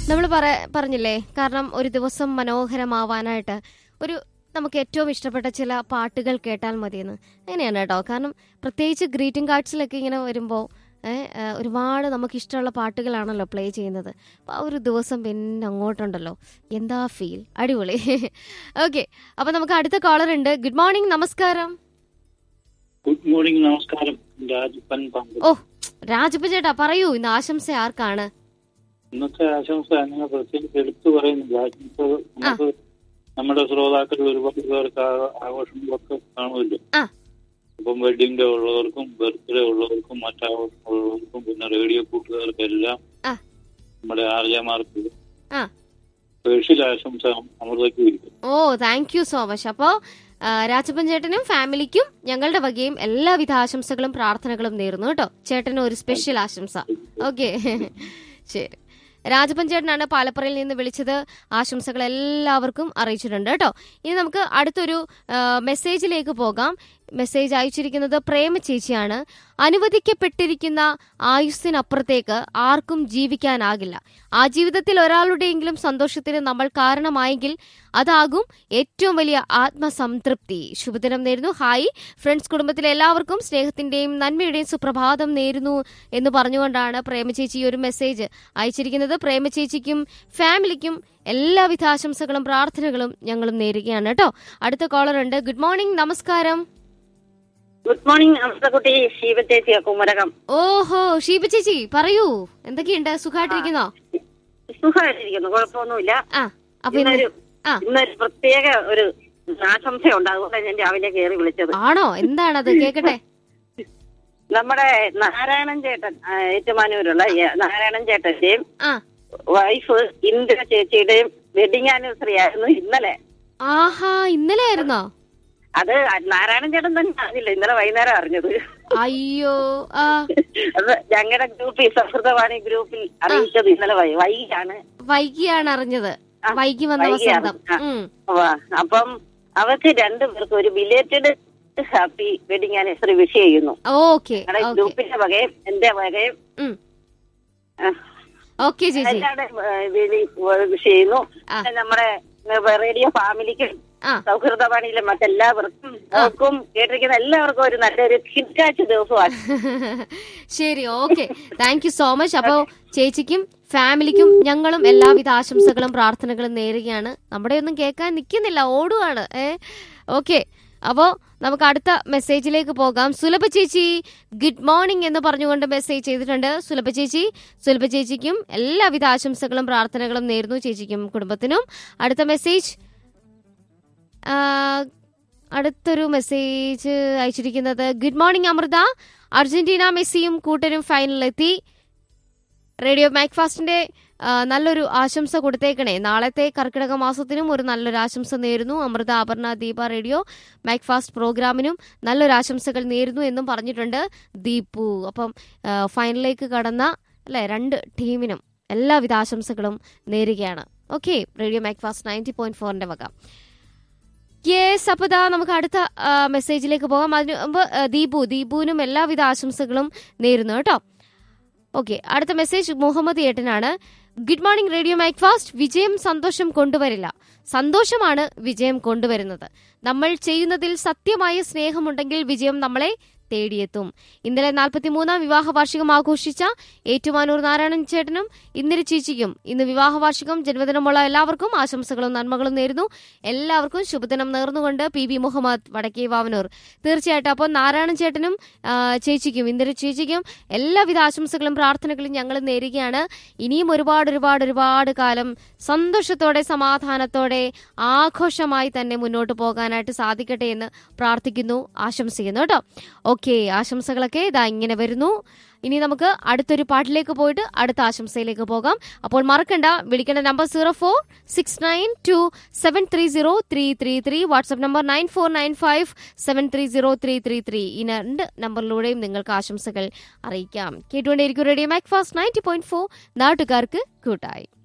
നമ്മൾ പറ പറഞ്ഞില്ലേ കാരണം ഒരു ദിവസം മനോഹരമാവാനായിട്ട് ഒരു നമുക്ക് ഏറ്റവും ഇഷ്ടപ്പെട്ട ചില പാട്ടുകൾ കേട്ടാൽ മതിയെന്ന് അങ്ങനെയാണ് കേട്ടോ കാരണം പ്രത്യേകിച്ച് ഗ്രീറ്റിംഗ് കാർഡ്സിലൊക്കെ ഇങ്ങനെ വരുമ്പോൾ ഒരുപാട് നമുക്ക് ഇഷ്ടമുള്ള പാട്ടുകളാണല്ലോ പ്ലേ ചെയ്യുന്നത് അപ്പോൾ ആ ഒരു ദിവസം പിന്നെ അങ്ങോട്ടുണ്ടല്ലോ എന്താ ഫീൽ അടിപൊളി ഓക്കെ അപ്പോൾ നമുക്ക് അടുത്ത കോളർ ഉണ്ട് ഗുഡ് മോർണിംഗ് നമസ്കാരം ഗുഡ് മോർണിംഗ് നമസ്കാരം രാജപ്പൻ പങ്ക് ഓ രാജപ്പ ചേട്ടാ പറയൂ ഇന്ന് ആശംസ ആർക്കാണ് ഇന്നത്തെ ആശംസ അങ്ങനെ പ്രത്യേകിച്ച് എടുത്തു പറയുന്നില്ല ആശംസ നമുക്ക് നമ്മുടെ ശ്രോതാക്കൾ ഒരുപാട് പേർക്ക് ആ- ആഘോഷങ്ങളൊക്കെ കാണുമല്ലോ ആ. ഇപ്പം വെഡിങ് ഡേ ഉള്ളവർക്കും ബർത്ത്ഡേ ഉള്ളവർക്കും മറ്റാഘോഷമുള്ളവർക്കും പിന്നെ റേഡിയോ കൂട്ടുകാർക്കും എല്ലാം ആ. നമ്മുടെ ആർജമാർക്ക് ആ. സ്പെഷ്യൽ ആശംസ അമൃതയ്ക്ക് ഇരിക്കും oh thank you so much അപ്പോൾ രാജപ്പൻ ചേട്ടനും ഫാമിലിക്കും ഞങ്ങളുടെ വകയും എല്ലാവിധ ആശംസകളും പ്രാർത്ഥനകളും നേരുന്നു കേട്ടോ ചേട്ടന് ഒരു സ്പെഷ്യൽ ആശംസ ഓക്കെ ശരി രാജപ്പൻ ചേട്ടനാണ് പാലപ്പറയിൽ നിന്ന് വിളിച്ചത് ആശംസകൾ എല്ലാവർക്കും അറിയിച്ചിട്ടുണ്ട് കേട്ടോ ഇനി നമുക്ക് അടുത്തൊരു ആ, മെസ്സേജിലേക്ക് പോകാം മെസ്സേജ് അയച്ചിരിക്കുന്നത് പ്രേമ ചേച്ചിയാണ് അനുവദിക്കപ്പെട്ടിരിക്കുന്ന ആയുസ്സിനപ്പുറത്തേക്ക് ആർക്കും ജീവിക്കാനാകില്ല ആ ജീവിതത്തിൽ ഒരാളുടെയെങ്കിലും സന്തോഷത്തിന് നമ്മൾ കാരണമായെങ്കിൽ അതാകും ഏറ്റവും വലിയ ആത്മസംതൃപ്തി ശുഭദിനം നേരുന്നു ഹായ് ഫ്രണ്ട്സ് കുടുംബത്തിലെ എല്ലാവർക്കും സ്നേഹത്തിന്റെയും നന്മയുടെയും സുപ്രഭാതം നേരുന്നു എന്ന് പറഞ്ഞുകൊണ്ടാണ് പ്രേമചേച്ചി ഈ ഒരു മെസ്സേജ് അയച്ചിരിക്കുന്നത് പ്രേമചേച്ചിക്കും ഫാമിലിക്കും എല്ലാവിധ ആശംസകളും പ്രാർത്ഥനകളും ഞങ്ങളും നേരുകയാണ് കേട്ടോ അടുത്ത കോളർ ഉണ്ട് ഗുഡ് മോർണിംഗ് നമസ്കാരം ഗുഡ് മോർണിംഗ് അമൃതക്കുട്ടി ശീവത്തേച്ചിയ കുമരകം ഓഹോ ഷീബ ചേച്ചി പറയൂ എന്തൊക്കെയുണ്ട് സുഖമായിട്ടിരിക്കുന്നോ സുഖമായിട്ടിരിക്കുന്നു കുഴപ്പമൊന്നുമില്ല ആ അപ്പൊ ഇന്ന് ഇന്നൊരു ആ ഇന്നൊരു പ്രത്യേക ഒരു ആശംസയുണ്ട് അതുകൊണ്ടാണ് ഞാൻ രാവിലെ കയറി വിളിച്ചത് ആണോ എന്താണത് കേക്കട്ടെ നമ്മുടെ നാരായണൻ ചേട്ടൻ ആ, ഏറ്റുമാനൂരുള്ള ഈ നാരായണൻ ചേട്ടന്റെയും ആ വൈഫ് ഇന്ദിര ചേച്ചിയുടെയും വെഡിങ് ആനിവേഴ്സറി ആയിരുന്നു ഇന്നലെ ആഹാ ഇന്നലെ ആയിരുന്നോ അത് നാരായണൻ ചേട്ടൻ തന്നെ അറിഞ്ഞില്ല ഇന്നലെ വൈകുന്നേരം അറിഞ്ഞത് അയ്യോ ആ അത് ഞങ്ങളുടെ ഗ്രൂപ്പിൽ സൗഹൃദവാണി ഗ്രൂപ്പിൽ അറിയിച്ചത് ഇന്നലെ വൈ- വൈകിയാണ് വൈകിയാണ് അറിഞ്ഞത് ആ, വൈകി വന്ന വൈകിയാണ്. വസന്തം ആ. ഉം. വാ, അപ്പം അവർക്ക് രണ്ടുപേർക്കും ഒരു belated happy wedding anniversary wish ചെയ്യുന്നു ഓക്കെ ഞങ്ങളുടെ ഓക്കെ ഗ്രൂപ്പിന്റെ വകയും എന്റെ വകയും ഉം. ആ, ഓക്കെ ചേച്ചി എല്ലാവരുടെയും വിഷ് ചെയ്യുന്നു ആ. പിന്നെ നമ്മുടെ റേഡിയോ ഫാമിലിക്കും ആ സൗഹൃദവാണിയിലെ മറ്റെല്ലാവർക്കും അവർക്കും കേട്ടിരിക്കുന്ന എല്ലാവർക്കും ഒരു നല്ലൊരു കിട്ടാച്ച ദിവസമാണ് ശരി okay thank you so much അപ്പോ ചേച്ചിക്കും ഫാമിലിക്കും ഞങ്ങളും എല്ലാവിധ ആശംസകളും പ്രാർത്ഥനകളും നേരുകയാണ് നമ്മുടെ ഒന്നും കേൾക്കാൻ നിൽക്കുന്നില്ല ഓടുവാണ് ഏ ഓക്കെ അപ്പോ നമുക്ക് അടുത്ത മെസ്സേജിലേക്ക് പോകാം സുലഭ ചേച്ചി ഗുഡ് മോർണിംഗ് എന്ന് പറഞ്ഞുകൊണ്ട് മെസ്സേജ് ചെയ്തിട്ടുണ്ട് സുലഭ ചേച്ചി സുലഭ ചേച്ചിക്കും എല്ലാവിധ ആശംസകളും പ്രാർത്ഥനകളും നേരുന്നു ചേച്ചിക്കും കുടുംബത്തിനും അടുത്ത മെസ്സേജ് ആ, അടുത്തൊരു മെസ്സേജ് അയച്ചിരിക്കുന്നത് ഗുഡ് മോർണിംഗ് അമൃത അർജന്റീന മെസ്സിയും കൂട്ടരും ഫൈനലിലെത്തി റേഡിയോ മാക്ഫാസ്റ്റിന്റെ ആ, നല്ലൊരു ആശംസ കൊടുത്തേക്കണേ നാളത്തെ കർക്കിടക മാസത്തിനും ഒരു നല്ലൊരു ആശംസ നേരുന്നു അമൃത അപർണ ദീപ റേഡിയോ മാക്ഫാസ്റ്റ് പ്രോഗ്രാമിനും നല്ലൊരു ആശംസകൾ നേരുന്നു എന്നും പറഞ്ഞിട്ടുണ്ട് ദീപു അപ്പം ആ, ഫൈനലിലേക്ക് കടന്ന അല്ലെ രണ്ട് ടീമിനും എല്ലാവിധ ആശംസകളും നേരുകയാണ് okay radio Macfast ninety point ഫോറിന്റെ വക യെസ് അപ്പൊ ദാ നമുക്ക് അടുത്ത ആ, മെസ്സേജിലേക്ക് പോകാം അതിന് മുമ്പ് ആ, ദീപു ദീപുവിനും എല്ലാവിധ ആശംസകളും നേരുന്നു കേട്ടോ ഓക്കെ അടുത്ത മെസ്സേജ് മുഹമ്മദ് ഏട്ടനാണ് good morning radio Macfast വിജയം സന്തോഷം കൊണ്ടുവരില്ല സന്തോഷമാണ് വിജയം കൊണ്ടുവരുന്നത് നമ്മൾ ചെയ്യുന്നതിൽ സത്യമായ സ്നേഹമുണ്ടെങ്കിൽ വിജയം നമ്മളെ തേടിയെത്തും ഇന്നലെ നാൽപ്പത്തി മൂന്നാം വിവാഹ വാർഷികം ആഘോഷിച്ച ഏറ്റുമാനൂർ നാരായണൻ ചേട്ടനും ഇന്ദിര ചേച്ചിക്കും ഇന്ന് വിവാഹ വാർഷികം ജന്മദിനമുള്ള എല്ലാവർക്കും ആശംസകളും നന്മകളും നേരുന്നു എല്ലാവർക്കും ശുഭദിനം നേർന്നുകൊണ്ട് പി ബി മുഹമ്മദ് വടക്കേ വാവനൂർ തീർച്ചയായിട്ടും അപ്പോൾ നാരായണൻ ചേട്ടനും ആ, ചേച്ചിക്കും ഇന്ദിര ചേച്ചിക്കും എല്ലാവിധ ആശംസകളും പ്രാർത്ഥനകളും ഞങ്ങൾ നേരുകയാണ് ഇനിയും ഒരുപാട് ഒരുപാട് ഒരുപാട് കാലം സന്തോഷത്തോടെ സമാധാനത്തോടെ ആഘോഷമായി തന്നെ മുന്നോട്ട് പോകാനായിട്ട് സാധിക്കട്ടെ എന്ന് പ്രാർത്ഥിക്കുന്നു ആശംസിക്കുന്നു കേട്ടോ ഓക്കെ ആശംസകളൊക്കെ ഇതാ ഇങ്ങനെ വരുന്നു ഇനി നമുക്ക് അടുത്തൊരു പാട്ടിലേക്ക് പോയിട്ട് അടുത്ത ആശംസയിലേക്ക് പോകാം അപ്പോൾ മറക്കണ്ട വിളിക്കേണ്ട number zero four six nine two seven three zero three three three WhatsApp number nine four nine five seven three zero three three three ഈ രണ്ട് നമ്പറിലൂടെയും നിങ്ങൾക്ക് ആശംസകൾ അറിയിക്കാം കേട്ടുകൊണ്ടേയിരിക്കും radio Macfast ninety point four നാട്ടുകാർക്ക് കൂട്ടായി